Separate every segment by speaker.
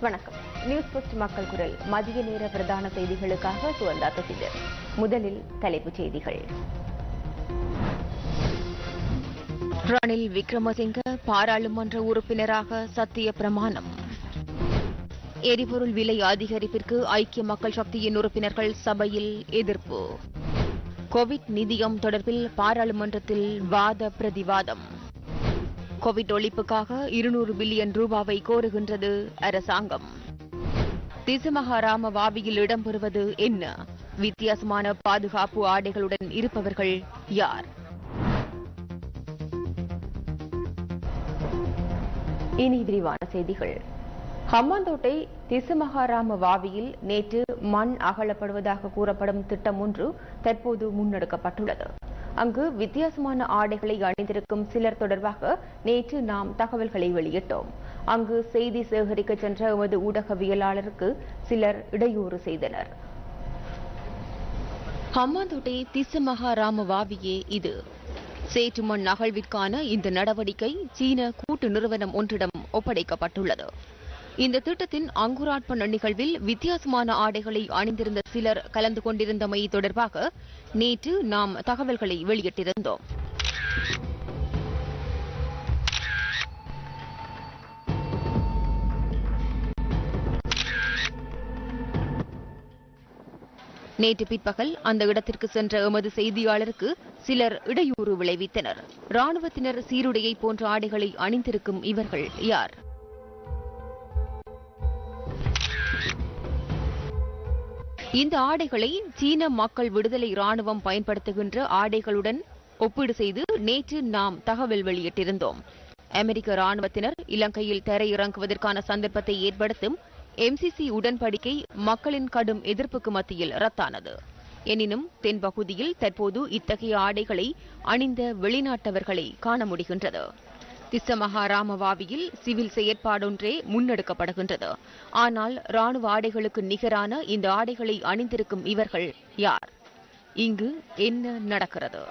Speaker 1: வணக்கம் news post மக்கள் குரல் மதிய நேர பிரதான செய்திகளுக்காக சுவந்தா தசிதர் முதலில் தலைப்புச் செய்திகள் ரணில் விக்ரமசிங்க பாராளுமன்ற உறுப்பினராக சத்திய பிரமாணம் எரிபொருள் விலை அதிகரிப்பிற்கு ஐக்கிய மக்கள் சக்தியின் உறுப்பினர்கள் சபையில் எதிர்ப்பு கோவிட் நிதியம் தொடர்பில் பாராளுமன்றத்தில் வாத பிரதிவாதம் கோவிட் ஒழிப்புக்காக இருநூறு பில்லியன் ரூபாவை கோருகின்றது அரசாங்கம் திசுமகாராம வாவியில் இடம்பெறுவது என்ன வித்தியாசமான பாதுகாப்பு ஆடைகளுடன் இருப்பவர்கள் யார் இனி விரிவான செய்திகள் ஹம்மாந்தோட்டை திசுமகாராம வாவியில் நேற்று மண் அகலப்படுவதாக கூறப்படும் திட்டம் ஒன்று தற்போது முன்னெடுக்கப்பட்டுள்ளது அங்கு வித்தியாசமான ஆடைகளை அணிந்திருக்கும் சிலர் தொடர்பாக நேற்று நாம் தகவல்களை வெளியிட்டோம் அங்கு செய்தி சேகரிக்க சென்ற எமது ஊடகவியலாளருக்கு சிலர் இடையூறு செய்தனர் ஹம்மாந்தோட்டை திசுமகாராம வாவியே இது சேற்று மண் அகழ்விற்கான இந்த நடவடிக்கை சீன கூட்டு நிறுவனம் ஒன்றிடம் ஒப்படைக்கப்பட்டுள்ளது இந்த திட்டத்தின் அங்குரார்ப்பண நிகழ்வில் வித்தியாசமான ஆடைகளை அணிந்திருந்த சிலர் கலந்து கொண்டிருந்தமை தொடர்பாக நேற்று நாம் தகவல்களை வெளியிட்டிருந்தோம் நேற்று பிற்பகல் அந்த இடத்திற்கு சென்ற எமது செய்தியாளருக்கு சிலர் இடையூறு விளைவித்தனர் ராணுவத்தினர் சீருடையை போன்ற ஆடைகளை அணிந்திருக்கும் இவர்கள் யார் இந்த ஆடைகளை சீன மக்கள் விடுதலை ராணுவம் பயன்படுத்துகின்ற ஆடைகளுடன் ஒப்பீடு செய்து நேற்று நாம் தகவல் வெளியிட்டிருந்தோம் அமெரிக்க ராணுவத்தினர் இலங்கையில் தரையிறங்குவதற்கான சந்தர்ப்பத்தை ஏற்படுத்தும் எம்சிசி உடன்படிக்கை மக்களின் கடும் எதிர்ப்புக்கு மத்தியில் ரத்தானது எனினும் தென்பகுதியில் தற்போது இத்தகைய ஆடைகளை அணிந்த வெளிநாட்டவர்களை காண முடிகின்றது திசமகாராமவாவியில் சிவில் செயற்பாடொன்றே முன்னெடுக்கப்படுகின்றது ஆனால் ராணுவ ஆடைகளுக்கு நிகரான இந்த ஆடைகளை அணிந்திருக்கும் இவர்கள் யார் இங்கு என்ன நடக்கிறது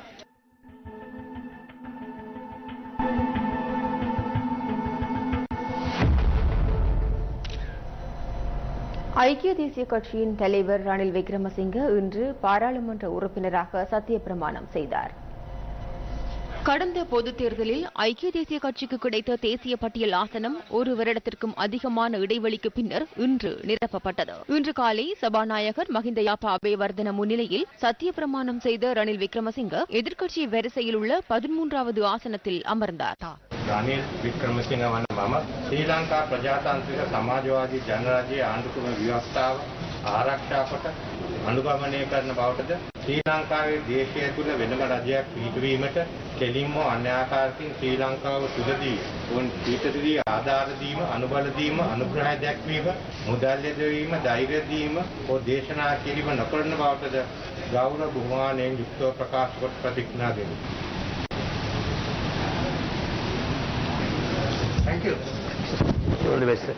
Speaker 1: ஐக்கிய தேசிய கட்சியின் தலைவர் ரணில் விக்ரமசிங்க இன்று பாராளுமன்ற உறுப்பினராக சத்திய பிரமாணம் செய்தார் கடந்த பொதுத் தேர்தலில் ஐக்கிய தேசிய கட்சிக்கு கிடைத்த தேசிய பட்டியல் ஆசனம் ஒரு வருடத்திற்கும் அதிகமான இடைவெளிக்கு பின்னர் இன்று நிரப்பப்பட்டது இன்று காலை சபாநாயகர் மஹிந்த யாப்பா அபேவர்தன முன்னிலையில் சத்திய பிரமாணம் செய்த ரணில் விக்ரமசிங்க எதிர்க்கட்சி வரிசையில் உள்ள பதிமூன்றாவது ஆசனத்தில் அமர்ந்தார்
Speaker 2: රනිල් වික්‍රමසිංහ වන මම ශ්‍රී ලංකා ප්‍රජාතන්ත්‍රික සමාජවාදී ජනරජයේ ආණ්ඩුක්‍රම ව්‍යවස්ථාව ආරක්ෂා කොට අනුගමනය කරන බවටද ශ්‍රී ලංකාවේ දේශය තුළ වෙනම රජයක් පිහිටුවීමට කෙලින්ම අන්‍යාකාරකින් ශ්‍රී ලංකාව තුළදී උන් පිටතදී ආධාර දීම අනුබල දීම අනුග්‍රහය දැක්වීම මුදල් යොදවීම ධෛර්ය දීම හෝ දේශනා කිරීම නොකරන බවටද ගෞරව බුහුමානයෙන් යුක්තව ප්‍රකාශ කොට ප්‍රතිඥා දෙමි. Thank you.
Speaker 3: All the best, sir.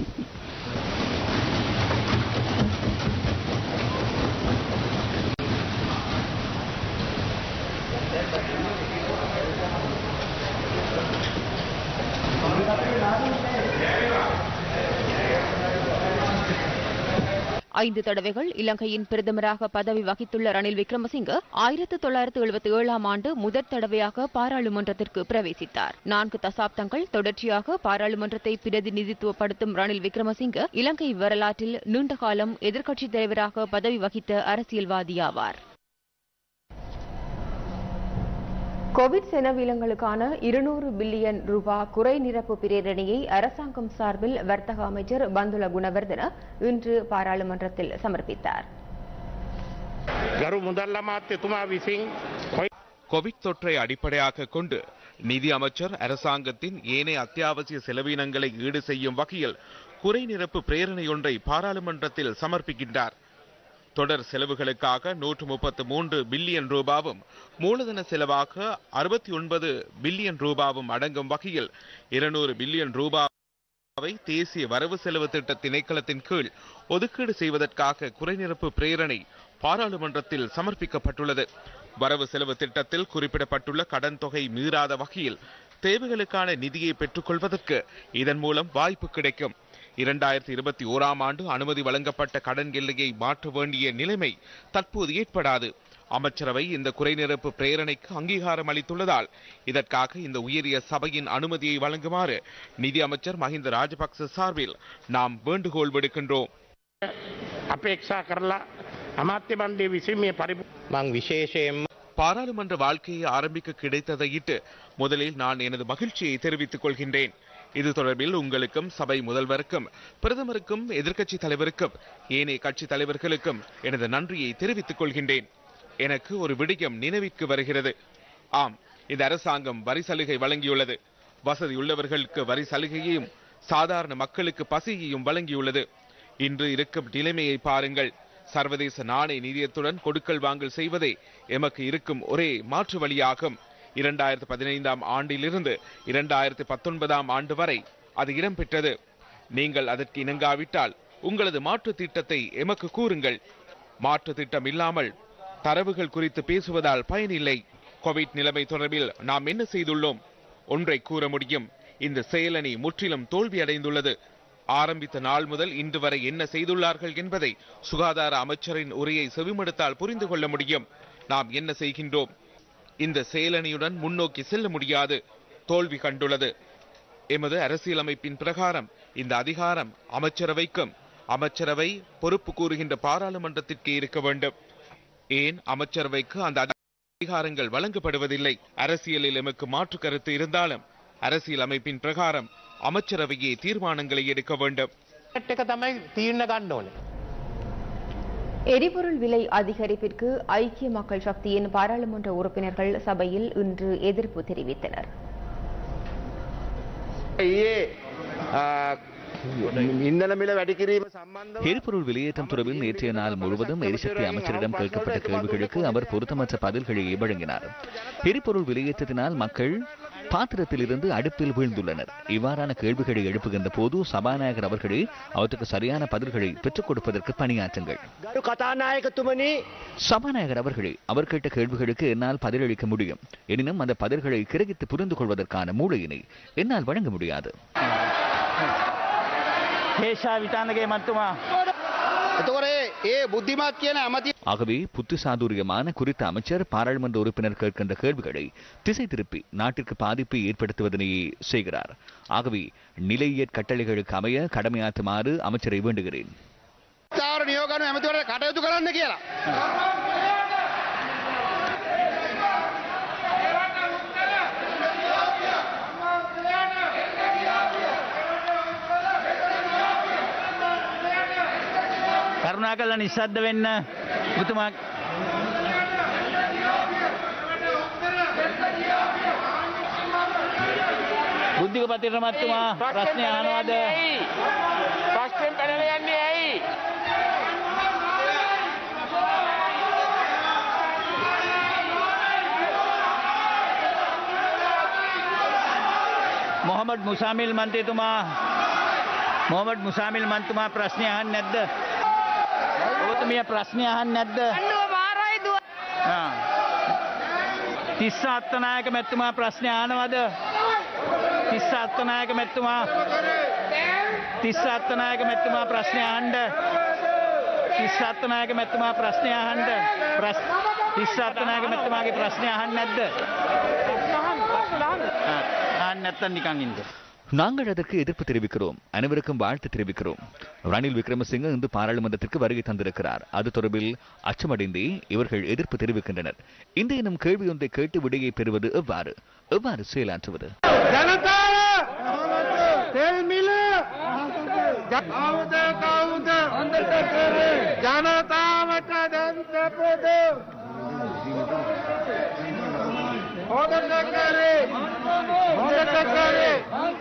Speaker 1: ஐந்து தடவைகள் இலங்கையின் பிரதமராக பதவி வகித்துள்ள ரணில் விக்ரமசிங்க ஆயிரத்து தொள்ளாயிரத்து எழுபத்தி ஏழாம் ஆண்டு முதற் தடவையாக பாராளுமன்றத்திற்கு பிரவேசித்தார் நான்கு தசாப்தங்கள் தொடர்ச்சியாக பாராளுமன்றத்தை பிரதிநிதித்துவப்படுத்தும் ரணில் விக்ரமசிங்க இலங்கை வரலாற்றில் நீண்ட காலம் எதிர்க்கட்சித் தலைவராக பதவி வகித்த அரசியல்வாதியாவார் கோவிட் செலவினங்களுக்கான இருநூறு பில்லியன் ரூபாய் குறை நிரப்பு பிரேரணையை அரசாங்கம் சார்பில் வர்த்தக அமைச்சர் பந்துல குணவர்தன இன்று பாராளுமன்றத்தில் சமர்ப்பித்தார்
Speaker 3: ගරු මුදල් අමාත්‍යතුමා විසින් කොයි
Speaker 4: கோவிட் தொற்றை அடிப்படையாக கொண்டு நிதி அமைச்சர் அரசாங்கத்தின் ஏனைய அத்தியாவசிய செலவினங்களை ஈடு செய்யும் வகையில் குறை நிரப்பு பிரேரணையொன்றை பாராளுமன்றத்தில் சமர்ப்பிக்கின்றார் தொடர் செலவுகளுக்காக நூற்று முப்பத்து மூன்று பில்லியன் ரூபாவும் மூலதன செலவாக அறுபத்தி ஒன்பது பில்லியன் ரூபாவும் அடங்கும் வகையில் இருநூறு பில்லியன் ரூபாவை தேசிய வரவு செலவு திட்ட திணைக்களத்தின் கீழ் ஒதுக்கீடு செய்வதற்காக குறைநிரப்பு பிரேரணை பாராளுமன்றத்தில் சமர்ப்பிக்கப்பட்டுள்ளது வரவு செலவு திட்டத்தில் குறிப்பிடப்பட்டுள்ள கடன் தொகை மீறாத வகையில் தேவைகளுக்கான நிதியை பெற்றுக்கொள்வதற்கு இதன் மூலம் வாய்ப்பு கிடைக்கும் இரண்டாயிரத்தி இருபத்தி ஓராம் ஆண்டு அனுமதி வழங்கப்பட்ட கடன் எல்லையை மாற்ற வேண்டிய நிலைமை தற்போது ஏற்படாது அமைச்சரவை இந்த குறைநிரப்பு பிரேரணைக்கு அங்கீகாரம் அளித்துள்ளதால் இதற்காக இந்த உயரிய சபையின் அனுமதியை வழங்குமாறு நிதி அமைச்சர் மஹிந்த ராஜபக்ச சார்பில் நாம் வேண்டுகோள் விடுக்கின்றோம்
Speaker 3: අපේක්ෂා කරලා අමාත්‍ය මණ්ඩේ විසින් මේ පරිපූර්ණ
Speaker 2: මං විශේෂයෙන්ම
Speaker 4: பாராளுமன்ற வாழ்க்கையை ஆரம்பிக்க கிடைத்ததையிட்டு முதலில் நான் எனது மகிழ்ச்சியை தெரிவித்துக் கொள்கின்றேன் இது தொடர்பில் உங்களுக்கும் சபை முதல்வருக்கும் பிரதமருக்கும் எதிர்க்கட்சி தலைவருக்கும் ஏனைய கட்சி தலைவர்களுக்கும் எனது நன்றியை தெரிவித்துக் கொள்கின்றேன் எனக்கு ஒரு விடயம் நினைவிற்கு வருகிறது ஆம் இந்த அரசாங்கம் வரி சலுகை வழங்கியுள்ளது வசதியுள்ளவர்களுக்கு வரி சலுகையையும் சாதாரண மக்களுக்கு பசியையும் வழங்கியுள்ளது இன்று இருக்கும் நிலைமையை பாருங்கள் சர்வதேச நாணய நிதியத்துடன் கொடுக்கல் வாங்கல் செய்வதே எமக்கு இருக்கும் ஒரே மாற்று வழியாகும் இரண்டாயிரத்து பதினைந்தாம் ஆண்டிலிருந்து இரண்டாயிரத்து பத்தொன்பதாம் ஆண்டு வரை அது இடம்பெற்றது நீங்கள் அதற்கு இணங்காவிட்டால் உங்களது மாற்று திட்டத்தை எமக்கு கூறுங்கள் மாற்று திட்டம் இல்லாமல் தரவுகள் குறித்து பேசுவதால் பயனில்லை கோவிட் நிலைமை தொடர்பில் நாம் என்ன செய்துள்ளோம் ஒன்றை கூற முடியும் இந்த செயலணி முற்றிலும் தோல்வி அடைந்துள்ளது ஆரம்பித்த நாள் முதல் இன்று வரை என்ன செய்துள்ளார்கள் என்பதை சுகாதார அமைச்சரின் உரையை செவிமடுத்தால் புரிந்து கொள்ள முடியும் நாம் என்ன செய்கின்றோம் இந்த செயலணியுடன் முன்னோக்கி செல்ல முடியாது தோல்வி கண்டுள்ளது எமது அரசியலமைப்பின் பிரகாரம் இந்த அதிகாரம் அமைச்சரவைக்கும் அமைச்சரவை பொறுப்பு கூறுகின்ற பாராளுமன்றத்திற்கு இருக்க வேண்டும் ஏன் அமைச்சரவைக்கு அந்த அதிகாரங்கள் வழங்கப்படுவதில்லை அரசியலில் எமக்கு மாற்று கருத்து இருந்தாலும் அரசியல் அமைப்பின் பிரகாரம் அமைச்சரவையே தீர்மானங்களை எடுக்க வேண்டும்
Speaker 3: එක තමයි තීරණ ගන්න ඕනේ.
Speaker 1: எரிபொருள் விலை அதிகரிப்பிற்கு ஐக்கிய மக்கள் சக்தியின் பாராளுமன்ற உறுப்பினர்கள் சபையில் இன்று எதிர்ப்பு தெரிவித்தனர்
Speaker 5: ඊයේ ඉන්දන මිල වැඩි කිරීම සම්බන්ධව
Speaker 6: எரிபொருள் வெளியேற்றம் தொடர்பில் நேற்றைய நாள் முழுவதும் எரிசக்தி அமைச்சரிடம் கேட்கப்பட்ட கேள்விகளுக்கு அவர் பொருத்தமற்ற பதில்களை வழங்கினார் எரிபொருள் வெளியேற்றத்தினால் மக்கள் பாத்திரத்திலிருந்து அடுப்பில் வீழ்ந்துள்ளனர் இவ்வாறான கேள்விகளை எழுப்புகின்ற போது சபாநாயகர் அவர்களே அவற்றுக்கு சரியான பதில்களை பெற்றுக் கொடுப்பதற்கு பணியாற்றுங்கள்
Speaker 5: ගරු කතානායකතුමනි
Speaker 6: சபாநாயகர் அவர்களே அவர் கேட்ட கேள்விகளுக்கு என்னால் பதிலளிக்க முடியும் எனினும் அந்த பதில்களை கிரகித்து புரிந்து கொள்வதற்கான மூளையினை என்னால் வழங்க முடியாது
Speaker 7: හේෂා විතානගේ මත්තුමා
Speaker 5: එතකොට ඒ බුද්ධිමත් කියන ඇමති
Speaker 6: ஆகவே புத்தி சாதுரியமான குறித்த அமைச்சர் பாராளுமன்ற உறுப்பினர் கேட்கின்ற கேள்விகளை திசை திருப்பி நாட்டிற்கு பாதிப்பை ஏற்படுத்துவதனையே செய்கிறார் ஆகவே நிலையியற் கட்டளைகளுக்கு அமைய கடமையாற்றுமாறு அமைச்சரை வேண்டுகிறேன்
Speaker 5: තාවර නියෝගන ඇමතිවරට කටයුතු කරන්න කියලා.
Speaker 7: කරුණා කල්ල නිසද්ද වෙන්න පුතුමා බුද්ධික පතිර මත්තුමා ප්‍රශ්නය අහනවාද
Speaker 3: ප්‍රශ්නෙන් පැනල යන්නේ ඇයි?
Speaker 7: මොහමඩ් මුසාමිල් මන්තේතුමා මොහමඩ් මුසාමිල් මන්තුමා ප්‍රශ්නය අහන්න නැද්ද ඔබතුමිය ප්‍රශ්නය අහන්න නැද්ද තිස්ස අත්තනායක මැත්තුමා ප්‍රශ්නය අහනවද තිස්ස අත්තනායක මැත්තුමා තිස්ස අත්තනායක මැත්තුමා ප්‍රශ්නය අහන්ඩ තිස්ස අත්තනායක මැත්තුමා ප්‍රශ්නය අහන්ඩ ප්‍රශ් තිස්ස අත්තනායක මැත්තුමාගේ ප්‍රශ්නය අහන්න නැද්ද අහන්න නැත්තන් නිකන් ඉන්න
Speaker 6: நாங்கள் அதற்கு எதிர்ப்பு தெரிவிக்கிறோம் அனைவருக்கும் வாழ்த்து தெரிவிக்கிறோம் ரணில் விக்ரமசிங்க இன்று பாராளுமன்றத்திற்கு வருகை தந்திருக்கிறார் அது தொடர்பில் அச்சமடைந்தே இவர்கள் எதிர்ப்பு தெரிவிக்கின்றனர் இந்த இனம் கேள்வி ஒன்றை கேட்டு விடையை பெறுவது எவ்வாறு எவ்வாறு செயலாற்றுவது
Speaker 3: ජනතාව තෙල් මිල කවුද කවුද ජනතාවට දන්තපොද හොදට කරේ හොදට කරේ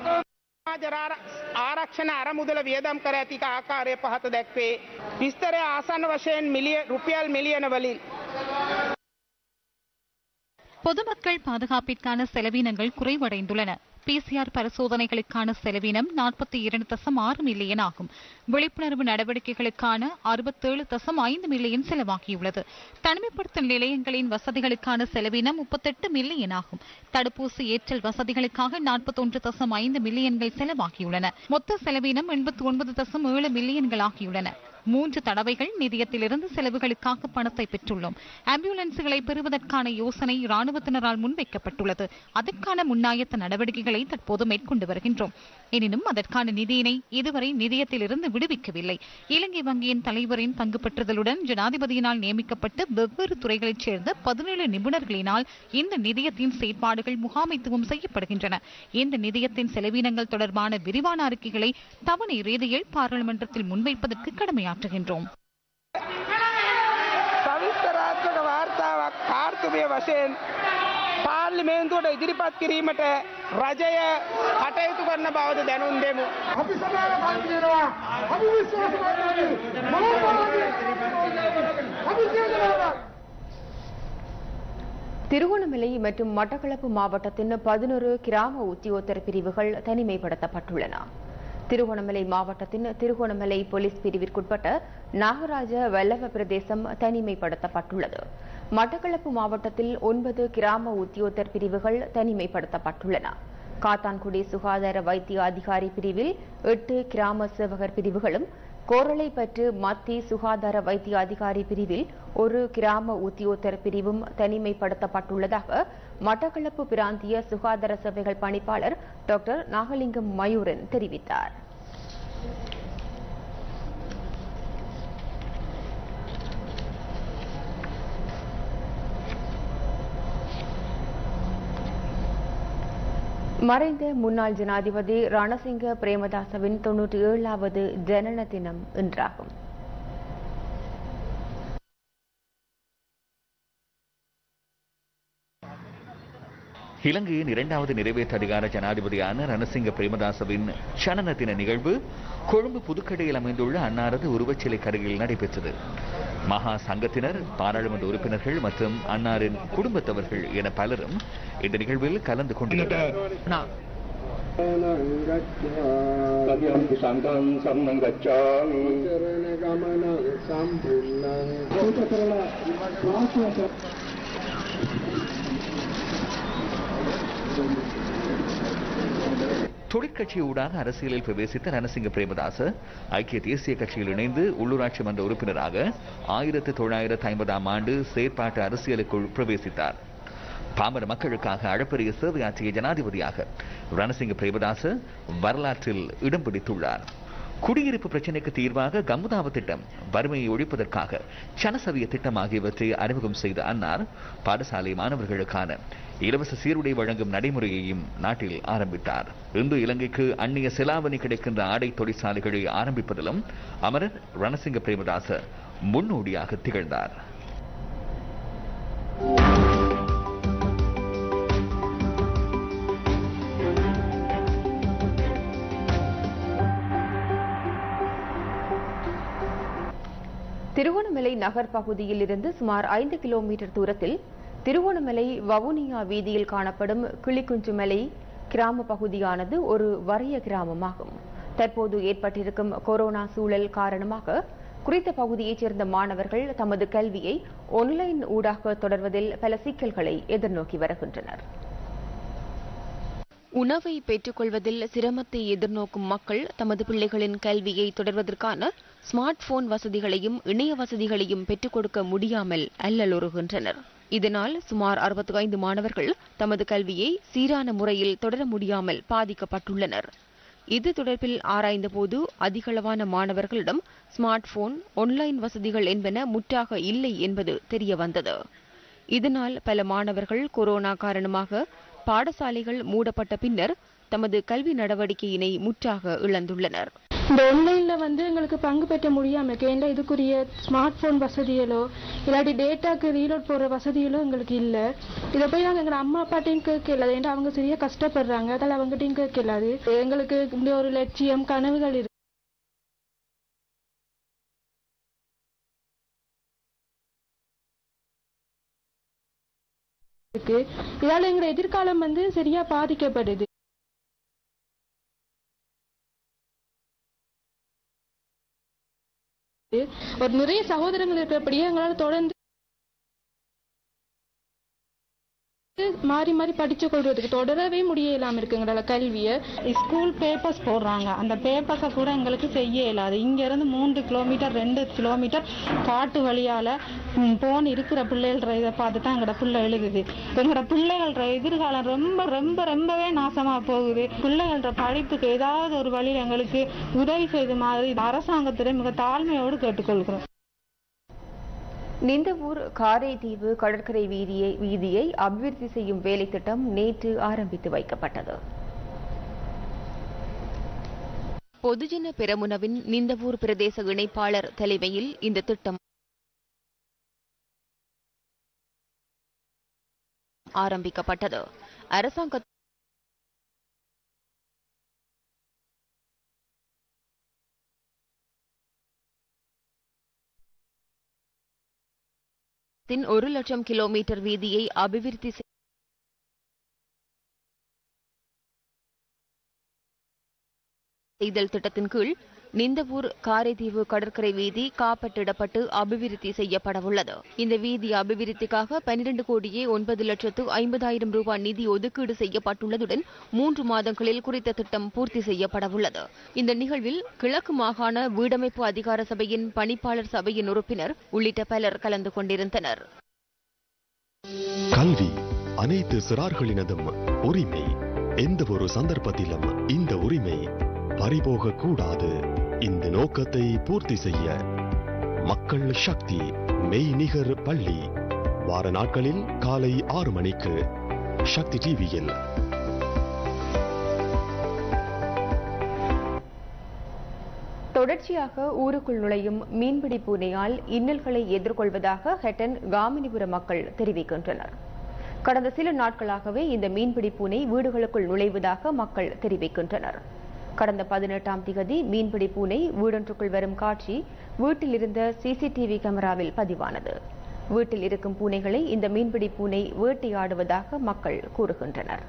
Speaker 8: ආරක්ෂණ අරමුදල වියදම් කර ඇතික ආකාරය පහත දැක්වේ. විස්තරය ආසන්න වශයෙන් මිලිය රුපියල් මිලියන වලින්.
Speaker 9: பொதுமக்கள் பாதுகாப்பிற்கான செலவினங்கள் குறைவடைந்துள்ளன பிசிஆர் பரிசோதனைகளுக்கான செலவினம் நாற்பத்தி இரண்டு தசம் ஆறு மில்லியன் ஆகும் விழிப்புணர்வு நடவடிக்கைகளுக்கான அறுபத்தேழு தசம் ஐந்து மில்லியன் செலவாகியுள்ளது தனிமைப்படுத்தல் நிலையங்களின் வசதிகளுக்கான செலவினம் முப்பத்தெட்டு மில்லியன் ஆகும் தடுப்பூசி ஏற்றல் வசதிகளுக்காக நாற்பத்தொன்று தசம் ஐந்து மில்லியன்கள் செலவாகியுள்ளன மொத்த செலவினம் எண்பத்தி ஒன்பது தசம் ஏழு மில்லியன்கள் ஆகியுள்ளன மூன்று தடவைகள் நிதியத்திலிருந்து செலவுகளுக்காக பணத்தை பெற்றுள்ளோம் ஆம்புலன்ஸ்களை பெறுவதற்கான யோசனை ராணுவத்தினரால் முன்வைக்கப்பட்டுள்ளது அதற்கான முன்னாயத்த நடவடிக்கைகளை தற்போது மேற்கொண்டு வருகின்றோம் எனினும் அதற்கான நிதியினை இதுவரை நிதியத்திலிருந்து விடுவிக்கவில்லை இலங்கை வங்கியின் தலைவரின் பங்கு பெற்றுதலுடன் ஜனாதிபதியினால் நியமிக்கப்பட்டு வெவ்வேறு துறைகளைச் சேர்ந்த பதினேழு நிபுணர்களினால் இந்த நிதியத்தின் செயற்பாடுகள் முகாமைத்துவம் செய்யப்படுகின்றன இந்த நிதியத்தின் செலவினங்கள் தொடர்பான விரிவான அறிக்கைகளை தவணை ரீதியில் பாராளுமன்றத்தில் முன்வைப்பதற்கு கடமையாற்றுகின்றோம்
Speaker 8: සවිස්තරාත්මක වාර්තාවක් කාර්තුමය වශයෙන් පාර්ලිමේන්තුවට ඉදිරිපත් කිරීමට රජය කටයුතු කරන බවද දැනුම් දෙමු. අපි සමාව පන්තිනවා අපි විශ්වාස
Speaker 1: திருகோணமலை மற்றும் மட்டக்களப்பு மாவட்டத்தின் பதினொரு கிராம உத்தியோகத்தர் பிரிவுகள் தனிமைப்படுத்தப்பட்டுள்ளன திருகோணமலை மாவட்டத்தின் திருகோணமலை போலீஸ் பிரிவிற்குட்பட்ட நாகராஜ வெள்ளவ பிரதேசம் தனிமைப்படுத்தப்பட்டுள்ளது மட்டக்களப்பு மாவட்டத்தில் ஒன்பது கிராம உத்தியோகத்தர் பிரிவுகள் தனிமைப்படுத்தப்பட்டுள்ளன காத்தான்குடி சுகாதார வைத்திய அதிகாரி பிரிவில் எட்டு கிராம சேவகர் பிரிவுகளும் கோரளைப்பற்று மத்தி சுகாதார வைத்திய அதிகாரி பிரிவில் ஒரு கிராம உத்தியோகத்தர் பிரிவும் தனிமைப்படுத்தப்பட்டுள்ளதாக மட்டக்களப்பு பிராந்திய சுகாதார சேவைகள் பணிப்பாளர் டாக்டர் நாகலிங்கம் மயூரன் தெரிவித்தார் மறைந்த முன்னாள் ஜனாதிபதி ரணசிங்க பிரேமதாசவின் தொன்னூற்றி ஏழாவது ஜனன தினம் இன்றாகும்
Speaker 6: இலங்கையின் இரண்டாவது நிறைவேற்று அதிகார ஜனாதிபதியான ரணசிங்க பிரேமதாசவின் சனன தின நிகழ்வு கொழும்பு புதுக்கடையில் அமைந்துள்ள அன்னாரது உருவச்சிலை கருகில் நடைபெற்றது மகா சங்கத்தினர் பாராளுமன்ற உறுப்பினர்கள் மற்றும் அன்னாரின் குடும்பத்தவர்கள் என பலரும் இந்த நிகழ்வில் கலந்து கொண்டனர் தொழிற்கட்சியூடாக அரசியலில் பிரவேசித்த ரணசிங்க பிரேமதாச ஐக்கிய தேசிய கட்சியில் இணைந்து உள்ளூராட்சி மன்ற உறுப்பினராக ஆயிரத்து தொள்ளாயிரத்து ஐம்பதாம் ஆண்டு செயற்பாட்டு அரசியலுக்குள் பிரவேசித்தார் பாமர மக்களுக்காக அளப்பரிய சேவையாற்றிய ஜனாதிபதியாக ரணசிங்க பிரேமதாச வரலாற்றில் இடம் பிடித்துள்ளார் குடியிருப்பு பிரச்சினைக்கு தீர்வாக கமுதாவ திட்டம் வறுமையை ஒழிப்பதற்காக சனசவிய திட்டம் ஆகியவற்றை அறிமுகம் செய்த அன்னார் பாடசாலை மாணவர்களுக்கான இலவச சீருடை வழங்கும் நடைமுறையையும் நாட்டில் ஆரம்பித்தார் இன்று இலங்கைக்கு அந்நிய செலாவணி கிடைக்கின்ற ஆடை தொழிற்சாலைகளை ஆரம்பிப்பதிலும் அமரர் ரணசிங்க பிரேமதாச முன்னோடியாக திகழ்ந்தார்
Speaker 1: திருகோணமலை நகர் பகுதியில் இருந்து சுமார் ஐந்து கிலோமீட்டர் தூரத்தில் திருகோணமலை வவுனியா வீதியில் காணப்படும் கிளிக்குஞ்சுமலை கிராம பகுதியானது ஒரு வறிய கிராமமாகும் தற்போது ஏற்பட்டிருக்கும் கொரோனா சூழல் காரணமாக குறித்த பகுதியைச் சேர்ந்த மாணவர்கள் தமது கல்வியை ஒன்லைன் ஊடாக தொடர்வதில் பல சிக்கல்களை எதிர்நோக்கி வருகின்றனர் உணவை பெற்றுக்கொள்வதில் சிரமத்தை எதிர்நோக்கும் மக்கள் தமது பிள்ளைகளின் கல்வியை தொடர்வதற்கான ஸ்மார்ட் போன் வசதிகளையும் இணைய வசதிகளையும் பெற்றுக் கொடுக்க முடியாமல் அல்லலுறுகின்றனர் இதனால் சுமார் அறுபத்தி ஐந்து மாணவர்கள் தமது கல்வியை சீரான முறையில் தொடர முடியாமல் பாதிக்கப்பட்டுள்ளனர் இது தொடர்பில் ஆராய்ந்தபோது அதிகளவான மாணவர்களிடம் ஸ்மார்ட் போன் ஒன்லைன் வசதிகள் என்பன முற்றாக இல்லை என்பது தெரியவந்தது இதனால் பல மாணவர்கள் கொரோனா காரணமாக பாடசாலைகள் மூடப்பட்ட பின்னர் தமது கல்வி நடவடிக்கையினை முற்றாக இழந்துள்ளனர்
Speaker 10: இந்த ஆன்லைன்ல வந்து எங்களுக்கு பங்கு பெற்ற முடியாம இருக்கு ஏன்னா இதுக்குரிய ஸ்மார்ட் போன் வசதிகளோ இல்லாட்டி டேட்டாக்கு ரீலோட் போடுற வசதிகளோ எங்களுக்கு இல்ல இதை போய் நாங்க எங்க அம்மா அப்பாட்டையும் கேட்கல ஏன்னா அவங்க சரியா கஷ்டப்படுறாங்க அதால அவங்ககிட்டயும் கேட்கலாது எங்களுக்கு இந்த ஒரு லட்சியம் கனவுகள் இருக்கு இருக்கு இதால எங்களோட எதிர்காலம் வந்து சரியா பாதிக்கப்படுது ஒரு நிறைய சகோதரங்கள் இருக்கிறபடியே எங்களால தொடர்ந்து மாறி மாறி படிச்சு கொள்றதுக்கு தொடரவே முடியலாம இருக்கு எங்களால கல்வியை
Speaker 11: ஸ்கூல் பேப்பர்ஸ் போடுறாங்க அந்த பேப்பர்ஸை கூட எங்களுக்கு செய்ய இயலாது இங்க இருந்து மூன்று கிலோமீட்டர் ரெண்டு கிலோமீட்டர் காட்டு வழியால ம், போன் இருக்கிற பிள்ளைகள் இதை பார்த்து தான் எங்களோட பிள்ளை எழுதுது எங்களோட பிள்ளைகள எதிர்காலம் ரொம்ப ரொம்ப ரொம்பவே நாசமா போகுது பிள்ளைகள படிப்புக்கு ஏதாவது ஒரு வழியில் எங்களுக்கு உதவி செய்த மாதிரி அரசாங்கத்திடம் மிக தாழ்மையோடு கேட்டுக்கொள்கிறோம்
Speaker 1: நிந்தவூர் காரைதீவு கடற்கரை வீதியை வீதியை அபிவிருத்தி செய்யும் வேலை திட்டம் நேற்று ஆரம்பித்து வைக்கப்பட்டது பொதுஜன பெரமுனவின் நிந்தவூர் பிரதேச இணைப்பாளர் தலைமையில் இந்த திட்டம் ஆரம்பிக்கப்பட்டது அரசாங்க தின் ஒரு லட்சம் கிலோமீட்டர் வீதியை அபிவிருத்தி செய்- செய்தல் திட்டத்தின் கீழ் நிந்தவூர் காரைதீவு கடற்கரை வீதி காப்பட்டிடப்பட்டு அபிவிருத்தி செய்யப்படவுள்ளது இந்த வீதி அபிவிருத்திக்காக பனிரெண்டு கோடியே ஒன்பது லட்சத்து ஐம்பதாயிரம் ரூபாய் நிதி ஒதுக்கீடு செய்யப்பட்டுள்ளதுடன் மூன்று மாதங்களில் குறித்த திட்டம் பூர்த்தி செய்யப்படவுள்ளது இந்த நிகழ்வில் கிழக்கு மாகாண வீடமைப்பு அதிகார சபையின் பணிப்பாளர் சபையின் உறுப்பினர் உள்ளிட்ட பலர் கலந்து கொண்டிருந்தனர்
Speaker 12: கல்வி அனைத்து சிறார்களினதும் உரிமை எந்த ஒரு சந்தர்ப்பத்திலும் இந்த உரிமை பறிபோக கூடாது இந்த நோக்கத்தை பூர்த்தி செய்ய மக்கள் சக்தி மெய்நிகர் பள்ளி வார நாட்களில் காலை ஆறு மணிக்கு சக்தி டிவியில்
Speaker 1: தொடர்ச்சியாக ஊருக்குள் நுழையும் மீன்பிடி பூனையால் இன்னல்களை எதிர்கொள்வதாக ஹெட்டன் காமினிபுர மக்கள் தெரிவிக்கின்றனர் கடந்த சில நாட்களாகவே இந்த மீன்பிடி பூனை வீடுகளுக்குள் நுழைவதாக மக்கள் தெரிவிக்கின்றனர் கடந்த பதினெட்டாம் திகதி மீன்பிடி பூனை வீடொன்றுக்குள் வரும் காட்சி வீட்டில் இருந்த சிசிடிவி கேமராவில் பதிவானது வீட்டில் இருக்கும் பூனைகளை இந்த மீன்பிடி பூனை வேட்டையாடுவதாக மக்கள் கூறுகின்றனர்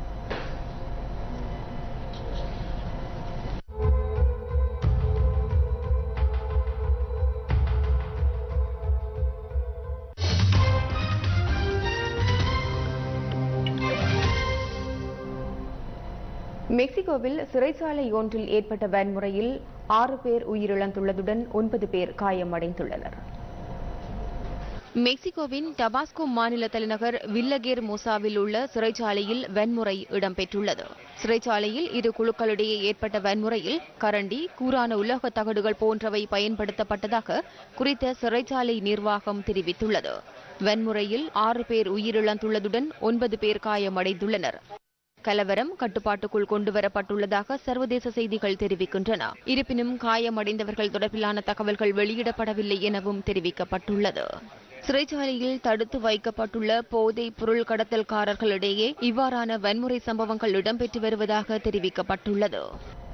Speaker 1: மெக்சிகோவில் சிறைச்சாலை ஒன்றில் ஏற்பட்ட வன்முறையில் ஆறு பேர் உயிரிழந்துள்ளதுடன் ஒன்பது பேர் காயமடைந்துள்ளனர் மெக்சிகோவின் டபாஸ்கோ மாநில தலைநகர் வில்லகேர் மோசாவில் உள்ள சிறைச்சாலையில் வன்முறை இடம்பெற்றுள்ளது சிறைச்சாலையில் இரு குழுக்களிடையே ஏற்பட்ட வன்முறையில் கரண்டி கூரான உலோக தகடுகள் போன்றவை பயன்படுத்தப்பட்டதாக குறித்த சிறைச்சாலை நிர்வாகம் தெரிவித்துள்ளது வன்முறையில் ஆறு பேர் உயிரிழந்துள்ளதுடன் ஒன்பது பேர் காயமடைந்துள்ளனர் கலவரம் கட்டுப்பாட்டுக்குள் கொண்டுவரப்பட்டுள்ளதாக சர்வதேச செய்திகள் தெரிவிக்கின்றன இருப்பினும் காயமடைந்தவர்கள் தொடர்பிலான தகவல்கள் வெளியிடப்படவில்லை எனவும் தெரிவிக்கப்பட்டுள்ளது சிறைச்சாலையில் தடுத்து வைக்கப்பட்டுள்ள போதைப் பொருள் கடத்தல்காரர்களிடையே இவ்வாறான வன்முறை சம்பவங்கள் இடம்பெற்று வருவதாக தெரிவிக்கப்பட்டுள்ளது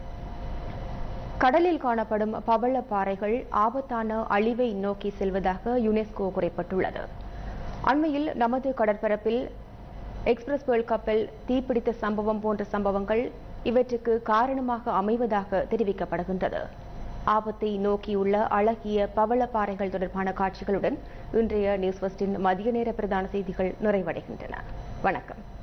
Speaker 1: கடலில் காணப்படும் பவள பாறைகள் ஆபத்தான அழிவை நோக்கி செல்வதாக யுனெஸ்கோ குறிப்பிட்டுள்ளது அண்மையில் நமது கடற்பரப்பில் எக்ஸ்பிரஸ் வேர்ல்ட் கப்பல் தீப்பிடித்த சம்பவம் போன்ற சம்பவங்கள் இவற்றுக்கு காரணமாக அமைவதாக தெரிவிக்கப்படுகின்றது ஆபத்தை நோக்கியுள்ள அழகிய பவள பாறைகள் தொடர்பான காட்சிகளுடன் இன்றைய நியூஸ் ஃபர்ஸ்டின் மதிய நேர பிரதான செய்திகள் நிறைவடைகின்றன வணக்கம்